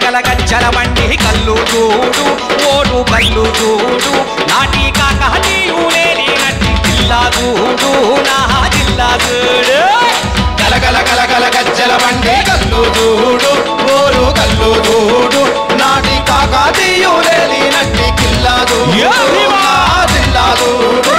గలగల గజ్జల బండి కల్లు చూడు ఓడు కల్లు చూడు నాటి కాక నీవులేని నటి జిల్లా చూడు నా జిల్లా చూడు గలగల గలగల గజ్జల బండి కల్లు చూడు ఓరు కల్లు చూడు నాటి కాకాతీయులేని నట్టి కిల్లా చూడు యా భీమా! నా జిల్లా చూడు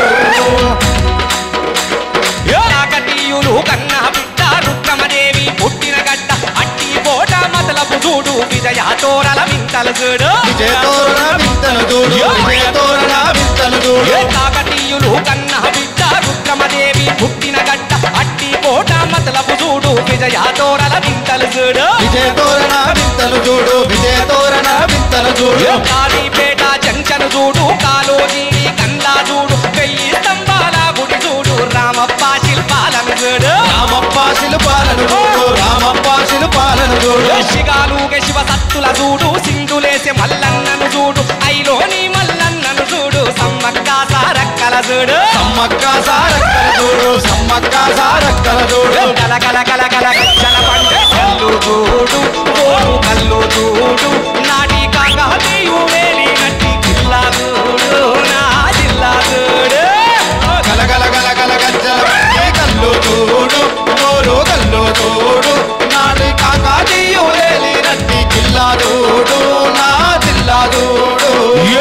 కాకతీయులు కన్న బిడ్డ రుక్రమదేవి పుట్టిన గడ్డ అట్టి పోట మతలపు చూడు విజయ తోరల వింతలు చూడు విజయతోరణ వింతలు చూడు యా! విజయతోరణ వింతలు చూడు ఏ కాకతీయులు కన్న బిడ్డ రుక్రమదేవి పుట్టిన గడ్డ అట్టి పోట మతలపు చూడు విజయ తోరల వింతలు చూడు విజయతోరణ వింతలు చూడు విజయతోరణ వింతలు చూడు కాళీపేట జంక్షన్ చూడు కాలోజీని కందా చూడు వెయ్యి స్తంభాల గుడి చూడు రామప్ప శిల్పాలను చూడు రామప్ప శిల్పాలను చూడు రామప్ప శిల్పాలను చూడు శిగాలుగ శివ సత్తుల చూడు సింధులేసే మల్లన్నను చూడు ఐలోని మల్లన్నను చూడు సమ్మక్క సారక్కల చూడు సమ్మక్క సారక్కల చూడు సమ్మక్క సారక్కల చూడు గల గల గల గల గజ్జల పండే కల్లు చూడు ఓడు కల్లు చూడు నాటి కాక నీవులేని నటి జిల్లా చూడు నా జిల్లా చూడు గలగల గలగల గజ్జల బండి కల్లు చూడు నోరు కల్లు చూడు నాటి కాకాతీయులేని నట్టి జిల్లా చూడు నా జిల్లా చూడు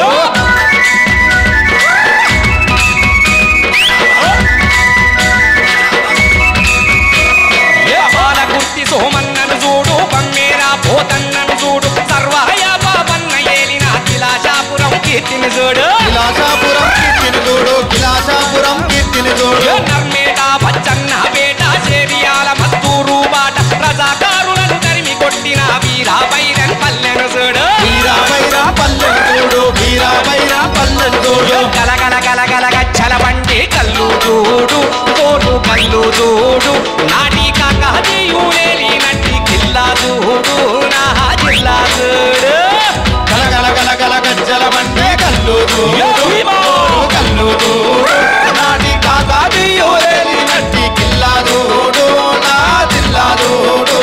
ఏ బాలకుర్తి సోమన్నను చూడు బమ్మేరా పోతన్నను చూడు సర్వాయ బాబన్న ఏలిన కిలాషాపురం కీర్తిని చూడు కిలాసాపురం కీర్తిని చూడు కిలాసాపురం కీర్తిని చూడు ఏ నర్మేట బచ్చన్న పేట చేరియాల మస్తూరు బాట రజాకారులను తరిమి కొట్టిన వీరా బైరన్ పల్లెను చూడు వీరా వైరా పల్లెను చూడు వీరా వైరా పల్లెను చూడు గల గల గల గల గచ్చల బండి కల్లు చూడు కోటు కల్లు చూడు నాటి కాక నీవులేని నట్టి కిల్లా చూడు నా జిల్లా చూడు గలగల గలగల గజ్జల బండి కల్లు చూడు నోరు కల్లు చూడు నాటి కాకాతీయులేని నట్టి కిల్లా చూడు నా జిల్లా చూడు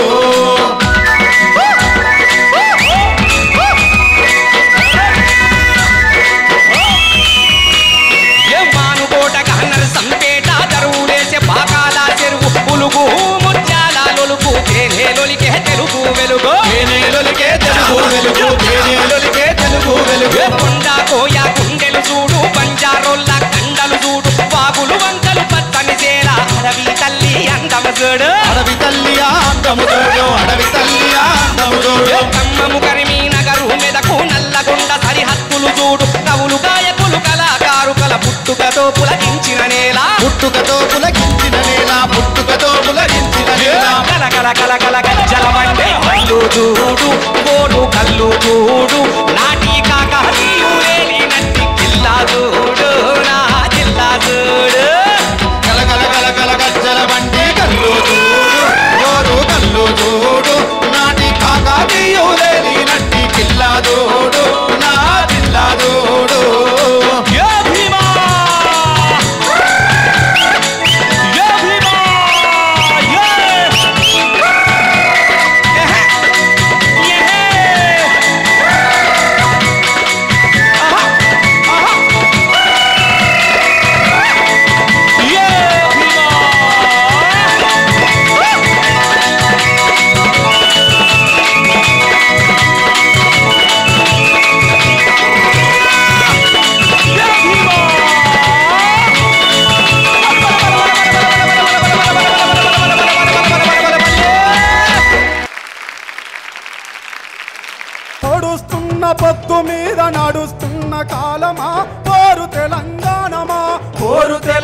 ఏ మానుకోట కన్నర్ సంపేట దరువులేసే పాకాల చెరువు పులుగు ముత్యాల లొలుగు తేనెలొలికే తెలుగు వెలుగు తేనెలొలికే తెలుగు వెలుగు తేనెలొలికే తెలుగు వెలుగు ఏ కొండ కోయ గుండెలు చూడు బంజారోళ్ళ కండలు చూడు బాగులు వంకలు పచ్చని చేల అడవి తల్లి అందము చూడు అడవి తల్లి అందము చూడు అడవి తల్లి అందము చూడు కమ్మము కరిమి నగరు మెదకు నల్లగొండ సరిహద్దులు చూడు కవులు గాయకులు కళాకారు కల పుట్టుకతో పులకించిన నేల పుట్టుకతో పులకించిన నేల పుట్టుకతో పులకించిన నేల కల కల కల కల గజ్జల బండే కల్లు చూడు గోడు కల్లు చూడు నాటి కాక నీవులేని నట్టి జిల్లా చూడు నా జిల్లా చూడు గలగల గలగల గజ్జల బండి కల్లు చూడు గోరు కల్లు చూడు నాటి కాకాతీయులేని నట్టి కిల్లా చూడు నా జిల్లా చూడు ఏ భీమా ఏ భీమా ఏ ఎహె ఎహె ఆహా ఆహా ఏ భీమా ఏ భీమా పొడుస్తున్న పొత్తు మీద నడుస్తున్న కాలమా పోరు తెలంగాణమా పోరు తెలంగాణ